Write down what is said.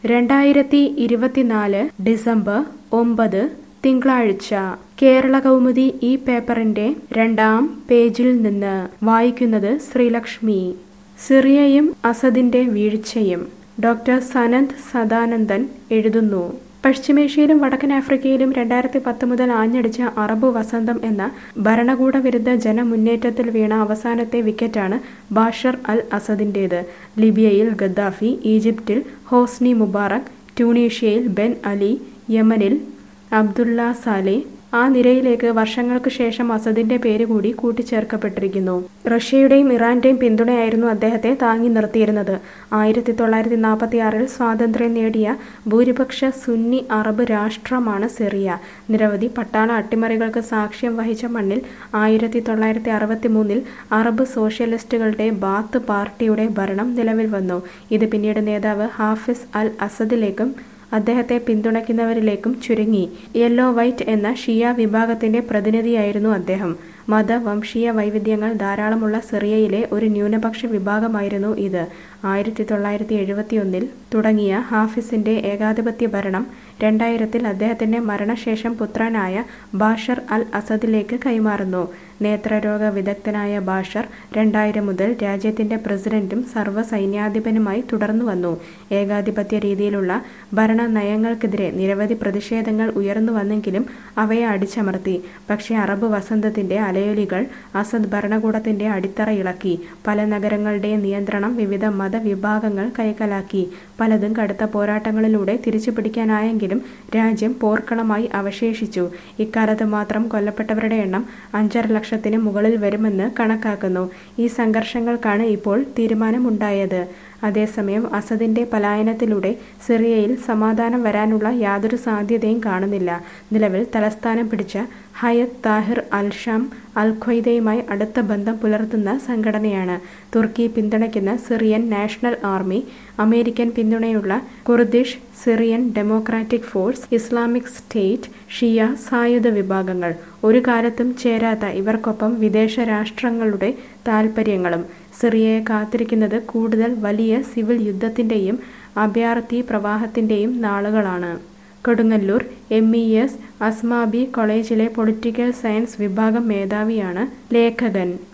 രണ്ടായിരത്തി ഇരുപത്തിനാല് ഡിസംബർ ഒമ്പത് തിങ്കളാഴ്ച കേരള കൗമുദി ഈ പേപ്പറിന്റെ രണ്ടാം പേജിൽ നിന്ന് വായിക്കുന്നത് ശ്രീലക്ഷ്മി സിറിയയും അസദിന്റെ വീഴ്ചയും ഡോക്ടർ സനന്ദ് സദാനന്ദൻ എഴുതുന്നു പശ്ചിമേഷ്യയിലും വടക്കൻ ആഫ്രിക്കയിലും രണ്ടായിരത്തി പത്ത് മുതൽ ആഞ്ഞടിച്ച അറബ് വസന്തം എന്ന ഭരണകൂട വിരുദ്ധ ജനമുന്നേറ്റത്തിൽ വീണ അവസാനത്തെ വിക്കറ്റാണ് ബാഷർ അൽ അസദിന്റേത് ലിബിയയിൽ ഗദ്ദാഫി ഈജിപ്തിൽ ഹോസ്നി മുബാറക് ട്യൂണീഷ്യയിൽ ബെൻ അലി യമനിൽ അബ്ദുള്ള സാലെ ആ നിരയിലേക്ക് വർഷങ്ങൾക്ക് ശേഷം അസദിന്റെ പേര് കൂടി കൂട്ടിച്ചേർക്കപ്പെട്ടിരിക്കുന്നു റഷ്യയുടെയും ഇറാന്റെയും പിന്തുണയായിരുന്നു അദ്ദേഹത്തെ താങ്ങി നിർത്തിയിരുന്നത് ആയിരത്തി തൊള്ളായിരത്തി നാൽപ്പത്തി ആറിൽ സ്വാതന്ത്ര്യം നേടിയ ഭൂരിപക്ഷ സുന്നി അറബ് രാഷ്ട്രമാണ് സിറിയ നിരവധി പട്ടാള അട്ടിമറികൾക്ക് സാക്ഷ്യം വഹിച്ച മണ്ണിൽ ആയിരത്തി തൊള്ളായിരത്തി അറുപത്തി മൂന്നിൽ അറബ് സോഷ്യലിസ്റ്റുകളുടെ ബാത്ത് പാർട്ടിയുടെ ഭരണം നിലവിൽ വന്നു ഇത് പിന്നീട് നേതാവ് ഹാഫിസ് അൽ അസദിലേക്കും അദ്ദേഹത്തെ പിന്തുണയ്ക്കുന്നവരിലേക്കും ചുരുങ്ങി യെല്ലോ വൈറ്റ് എന്ന ഷിയ വിഭാഗത്തിന്റെ പ്രതിനിധിയായിരുന്നു അദ്ദേഹം മത വംശീയ വൈവിധ്യങ്ങൾ ധാരാളമുള്ള സിറിയയിലെ ഒരു ന്യൂനപക്ഷ വിഭാഗമായിരുന്നു ഇത് ആയിരത്തി തൊള്ളായിരത്തി എഴുപത്തിയൊന്നിൽ തുടങ്ങിയ ഹാഫിസിന്റെ ഏകാധിപത്യ ഭരണം രണ്ടായിരത്തിൽ അദ്ദേഹത്തിന്റെ മരണശേഷം പുത്രനായ ബാഷർ അൽ അസദിലേക്ക് കൈമാറുന്നു നേത്രരോഗ വിദഗ്ധനായ ബാഷർ രണ്ടായിരം മുതൽ രാജ്യത്തിന്റെ പ്രസിഡന്റും സർവ്വ സൈന്യാധിപനുമായി തുടർന്നു വന്നു ഏകാധിപത്യ രീതിയിലുള്ള ഭരണ നയങ്ങൾക്കെതിരെ നിരവധി പ്രതിഷേധങ്ങൾ ഉയർന്നു വന്നെങ്കിലും അവയെ അടിച്ചമർത്തി പക്ഷേ അറബ് വസന്തത്തിന്റെ അലയൊലികൾ അസദ് ഭരണകൂടത്തിന്റെ അടിത്തറ ഇളക്കി പല നഗരങ്ങളുടെയും നിയന്ത്രണം വിവിധ മതവിഭാഗങ്ങൾ കൈക്കലാക്കി പലതും കടുത്ത പോരാട്ടങ്ങളിലൂടെ തിരിച്ചു പിടിക്കാനായെങ്കിലും രാജ്യം പോർക്കളമായി അവശേഷിച്ചു ഇക്കാലത്ത് മാത്രം കൊല്ലപ്പെട്ടവരുടെ എണ്ണം അഞ്ചര ലക്ഷത്തിന് മുകളിൽ വരുമെന്ന് കണക്കാക്കുന്നു ഈ സംഘർഷങ്ങൾക്കാണ് ഇപ്പോൾ തീരുമാനമുണ്ടായത് അതേസമയം അസദിന്റെ പലായനത്തിലൂടെ സിറിയയിൽ സമാധാനം വരാനുള്ള യാതൊരു സാധ്യതയും കാണുന്നില്ല നിലവിൽ തലസ്ഥാനം പിടിച്ച ഹയത്ത് താഹിർ അൽ ഷാം അൽ ഖ്വയ്ദയുമായി അടുത്ത ബന്ധം പുലർത്തുന്ന സംഘടനയാണ് തുർക്കി പിന്തുണയ്ക്കുന്ന സിറിയൻ നാഷണൽ ആർമി അമേരിക്കൻ പിന്തുണയുള്ള Kurdish Syrian democratic force Islamic state ഷിയ സായുധ വിഭാഗങ്ങൾ ഒരു കാലത്തും ചേരാത്ത ഇവർക്കൊപ്പം വിദേശ രാഷ്ട്രങ്ങളുടെ താൽപ്പര്യങ്ങളും സിറിയയെ കാത്തിരിക്കുന്നത് കൂടുതൽ വലിയ സിവിൽ യുദ്ധത്തിന്റെയും അഭയാർത്ഥി പ്രവാഹത്തിന്റെയും നാളുകളാണ് Kodungallur M E S Asmabi കോളേജിലെ പൊളിറ്റിക്കൽ സയൻസ് വിഭാഗം മേധാവിയാണ് ലേഖകൻ